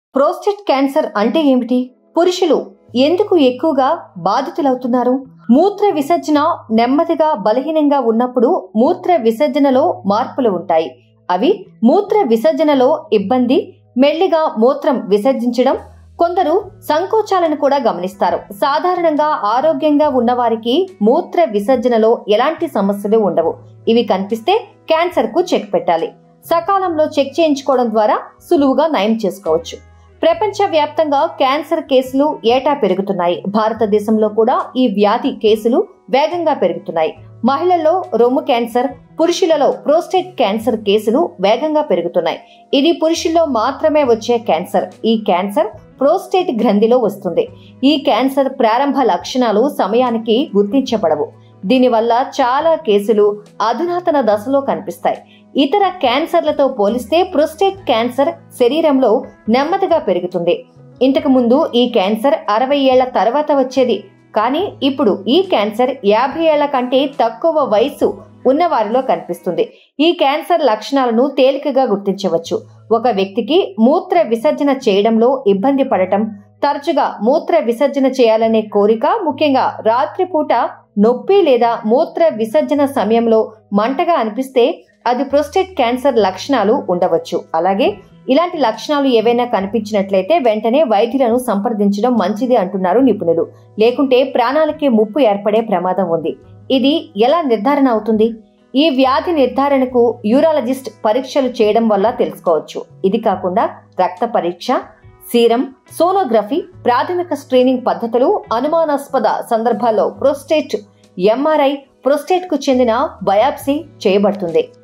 prostate cancer అంటే ఏమిటి పురుషులు ఎందుకు ఎక్కువగా బాధితులవుతున్నారు మూత్ర విసర్జన నెమ్మదిగా బలహీనంగా ఉన్నప్పుడు మూత్ర విసర్జనలో మార్పులు ఉంటాయి అవి మూత్ర విసర్జనలో ఇబ్బంది మెల్లిగా మూత్రం విసర్జించడం కొందరు సంకోచాలను కూడా గమనిస్తారు సాధారణంగా ఆరోగ్యంగా ఉన్నవారికి మూత్ర విసర్జనలో ఎలాంటి సమస్యలు ఉండవు ఇవి కనిపిస్తే క్యాన్సర్ కు చెక్ పెట్టాలి సకాలంలో చెక్ చేయించుకోవడం ద్వారా సులువుగా నయం చేసుకోవచ్చు ప్రపంచ వ్యాప్తంగా క్యాన్సర్ కేసులు ఏటా పెరుగుతున్నాయి భారతదేశంలో కూడా ఈ వ్యాధి కేసులు వేగంగా పెరుగుతున్నాయి మహిళల్లో రొమ్ము క్యాన్సర్ పురుషులలో ప్రోస్టేట్ క్యాన్సర్ కేసులు వేగంగా పెరుగుతున్నాయి ఇది పురుషుల్లో మాత్రమే వచ్చే క్యాన్సర్ ఈ క్యాన్సర్ ప్రోస్టేట్ గ్రంథిలో వస్తుంది ఈ క్యాన్సర్ ప్రారంభ లక్షణాలు సమయానికి గుర్తించబడవు దీనివల్ల చాలా కేసులు అధునాతన దశలో కనిపిస్తాయి ఇతర క్యాన్సర్లతో పోలిస్తే ప్రోస్టేట్ క్యాన్సర్ శరీరంలో నెమ్మదిగా పెరుగుతుంది ఇంతకు ముందు ఈ క్యాన్సర్ అరవై ఏళ్ల తర్వాత వచ్చేది కానీ ఇప్పుడు ఈ క్యాన్సర్ యాభై ఏళ్ల కంటే తక్కువ వయసు ఉన్న వారిలో కనిపిస్తుంది ఈ క్యాన్సర్ లక్షణాలను తేలికగా గుర్తించవచ్చు ఒక వ్యక్తికి మూత్ర విసర్జన చేయడంలో ఇబ్బంది పడటం తరచుగా మూత్ర విసర్జన చేయాలనే కోరిక ముఖ్యంగా రాత్రిపూట నొప్పి లేదా మూత్ర విసర్జన సమయంలో మంటగా అనిపిస్తే అది ప్రోస్టేట్ క్యాన్సర్ లక్షణాలు ఉండవచ్చు అలాగే ఇలాంటి లక్షణాలు ఏవైనా కనిపించినట్లయితే వెంటనే వైద్యులను సంప్రదించడం మంచిది అంటున్నారు నిపుణులు లేకుంటే ప్రాణాలకే ముప్పు ఏర్పడే ప్రమాదం ఉంది ఇది ఎలా నిర్ధారణ అవుతుంది ఈ వ్యాధి నిర్ధారణకు యూరాలజిస్ట్ పరీక్షలు చేయడం వల్ల తెలుసుకోవచ్చు ఇది కాకుండా రక్త పరీక్ష సీరం సోనోగ్రఫీ ప్రాథమిక స్క్రీనింగ్ పద్ధతులు అనుమానాస్పద సందర్భాల్లో ప్రోస్టేట్ ఎంఆర్ఐ ప్రోస్టేట్ కు చెందిన బయాప్సీ చేయబడుతుంది